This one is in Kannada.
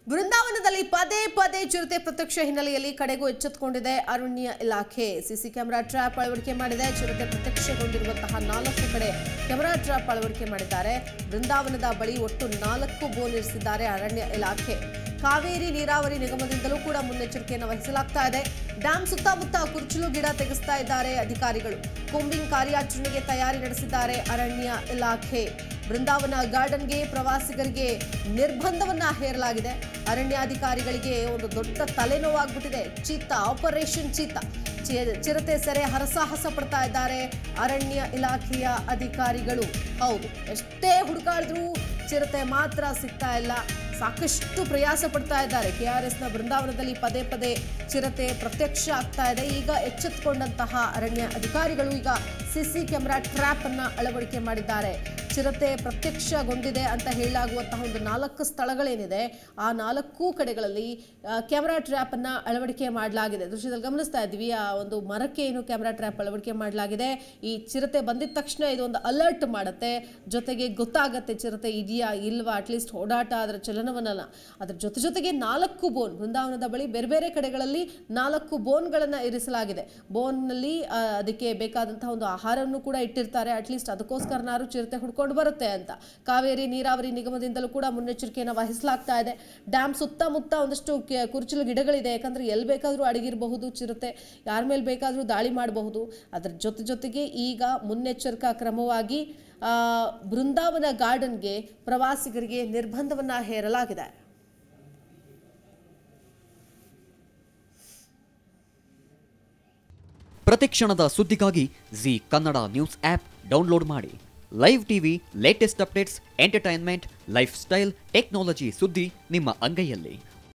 ಬೃಂದಾವನದಲ್ಲಿ ಪದೇ ಪದೇ ಚಿರತೆ ಪ್ರತ್ಯಕ್ಷ ಹಿನ್ನೆಲೆಯಲ್ಲಿ ಕಡೆಗೂ ಎಚ್ಚೆತ್ತುಕೊಂಡಿದೆ ಅರಣ್ಯ ಇಲಾಖೆ ಸಿಸಿ ಕ್ಯಾಮೆರಾ ಟ್ರ್ಯಾಪ್ ಅಳವಡಿಕೆ ಮಾಡಿದೆ ಚಿರತೆ ಪ್ರತ್ಯಕ್ಷಗೊಂಡಿರುವಂತಹ ನಾಲ್ಕು ಕಡೆ ಕ್ಯಾಮೆರಾ ಟ್ರ್ಯಾಪ್ ಅಳವಡಿಕೆ ಮಾಡಿದ್ದಾರೆ ಬೃಂದಾವನದ ಬಳಿ ಒಟ್ಟು ನಾಲ್ಕು ಬೋನ್ ಇರಿಸಿದ್ದಾರೆ ಅರಣ್ಯ ಇಲಾಖೆ ಕಾವೇರಿ ನೀರಾವರಿ ನಿಗಮದಿಂದಲೂ ಕೂಡ ಮುನ್ನೆಚ್ಚರಿಕೆಯನ್ನು ವಹಿಸಲಾಗ್ತಾ ಇದೆ ಡ್ಯಾಂ ಸುತ್ತಮುತ್ತ ಕುರ್ಚಲು ಗಿಡ ತೆಗೆಸ್ತಾ ಇದ್ದಾರೆ ಅಧಿಕಾರಿಗಳು ಕೂಂಬಿಂಗ್ ಕಾರ್ಯಾಚರಣೆಗೆ ತಯಾರಿ ನಡೆಸಿದ್ದಾರೆ ಅರಣ್ಯ ಇಲಾಖೆ ಬೃಂದಾವನ ಗಾರ್ಡನ್ಗೆ ಪ್ರವಾಸಿಗರಿಗೆ ನಿರ್ಬಂಧವನ್ನ ಹೇರಲಾಗಿದೆ ಅರಣ್ಯಾಧಿಕಾರಿಗಳಿಗೆ ಒಂದು ದೊಡ್ಡ ತಲೆನೋವಾಗ್ಬಿಟ್ಟಿದೆ ಚೀತಾ ಆಪರೇಷನ್ ಚೀತಾ ಚಿ- ಚಿರತೆ ಸೆರೆ ಹರಸಾಹಸ ಪಡ್ತಾ ಇದ್ದಾರೆ ಅರಣ್ಯ ಇಲಾಖೆಯ ಅಧಿಕಾರಿಗಳು ಹೌದು ಎಷ್ಟೇ ಹುಡುಕಾಡಿದ್ರೂ ಚಿರತೆ ಮಾತ್ರ ಸಿಗ್ತಾ ಇಲ್ಲ ಸಾಕಷ್ಟು ಪ್ರಯಾಸ ಪಡ್ತಾ ಇದ್ದಾರೆ ಕೆ ಆರ್ ಎಸ್ನ ಬೃಂದಾವನದಲ್ಲಿ ಪದೇ ಪದೇ ಚಿರತೆ ಪ್ರತ್ಯಕ್ಷ ಆಗ್ತಾ ಇದೆ ಈಗ ಎಚ್ಚೆತ್ತುಕೊಂಡಂತಹ ಅರಣ್ಯ ಅಧಿಕಾರಿಗಳು ಈಗ ಸಿಸಿ ಕ್ಯಾಮೆರಾ ಟ್ರ್ಯಾಪ್ ಅನ್ನ ಅಳವಡಿಕೆ ಮಾಡಿದ್ದಾರೆ ಚಿರತೆ ಪ್ರತ್ಯಕ್ಷಗೊಂಡಿದೆ ಅಂತ ಹೇಳಲಾಗುವಂತಹ ಒಂದು ನಾಲ್ಕು ಸ್ಥಳಗಳೇನಿದೆ ಆ ನಾಲ್ಕು ಕಡೆಗಳಲ್ಲಿ ಕ್ಯಾಮೆರಾ ಟ್ರ್ಯಾಪ್ ಅನ್ನ ಅಳವಡಿಕೆ ಮಾಡಲಾಗಿದೆ ದೃಶ್ಯದಲ್ಲಿ ಗಮನಿಸ್ತಾ ಇದ್ವಿ ಆ ಒಂದು ಮರಕ್ಕೆ ಏನು ಕ್ಯಾಮೆರಾ ಟ್ರ್ಯಾಪ್ ಅಳವಡಿಕೆ ಮಾಡಲಾಗಿದೆ ಈ ಚಿರತೆ ಬಂದಿದ ತಕ್ಷಣ ಇದು ಒಂದು ಅಲರ್ಟ್ ಮಾಡುತ್ತೆ ಜೊತೆಗೆ ಗೊತ್ತಾಗತ್ತೆ ಚಿರತೆ ಇದೆಯಾ ಇಲ್ವಾ ಅಟ್ಲೀಸ್ಟ್ ಓಡಾಟ ಅದರ ಚಲನವನ್ನಲ್ಲ ಅದ್ರ ಜೊತೆ ಜೊತೆಗೆ ನಾಲ್ಕು ಬೋನ್ ಬೃಂದಾವನದ ಬಳಿ ಬೇರೆ ಬೇರೆ ಕಡೆಗಳಲ್ಲಿ ನಾಲ್ಕು ಬೋನ್ಗಳನ್ನು ಇರಿಸಲಾಗಿದೆ ಬೋನ್ನಲ್ಲಿ ಆ, ಅದಕ್ಕೆ ಬೇಕಾದಂತಹ ಒಂದು ಆಹಾರವನ್ನು ಕೂಡ ಇಟ್ಟಿರ್ತಾರೆ ಅಟ್ಲೀಸ್ಟ್ ಅದಕ್ಕೋಸ್ಕರನಾರು ಚಿರತೆ ಹುಡ್ಕೊಂಡು ಬರುತ್ತೆ ಅಂತ ಕಾವೇರಿ ನೀರಾವರಿ ನಿಗಮದಿಂದಲೂ ಕೂಡ ಮುನ್ನೆಚ್ಚರಿಕೆಯನ್ನು ವಹಿಸಲಾಗ್ತಾ ಇದೆ ಡ್ಯಾಮ್ ಸುತ್ತಮುತ್ತ ಒಂದಷ್ಟು ಕೆ- ಕುರುಚಲು ಗಿಡಗಳಿದೆ ಯಾಕಂದ್ರೆ ಎಲ್ಲಿ ಬೇಕಾದರೂ ಅಡಗಿರಬಹುದು ಚಿರತೆ ಯಾರ ಮೇಲೆ ಬೇಕಾದರೂ ದಾಳಿ ಮಾಡಬಹುದು ಅದರ ಜೊತೆ ಜೊತೆಗೆ ಈಗ ಮುನ್ನೆಚ್ಚರಿಕಾ ಕ್ರಮವಾಗಿ ಆ, ಬೃಂದಾವನ ಗಾರ್ಡನ್ಗೆ ಪ್ರವಾಸಿಗರಿಗೆ ನಿರ್ಬಂಧವನ್ನ ಹೇರಲಾಗಿದೆ ಪ್ರತಿಕ್ಷಣದ ಸುದ್ದಿಗಾಗಿ Zee Kannada news app download ಮಾಡಿ live TV latest updates entertainment lifestyle technology ಸುದ್ದಿ ನಿಮ್ಮ ಅಂಗೈಯಲ್ಲಿ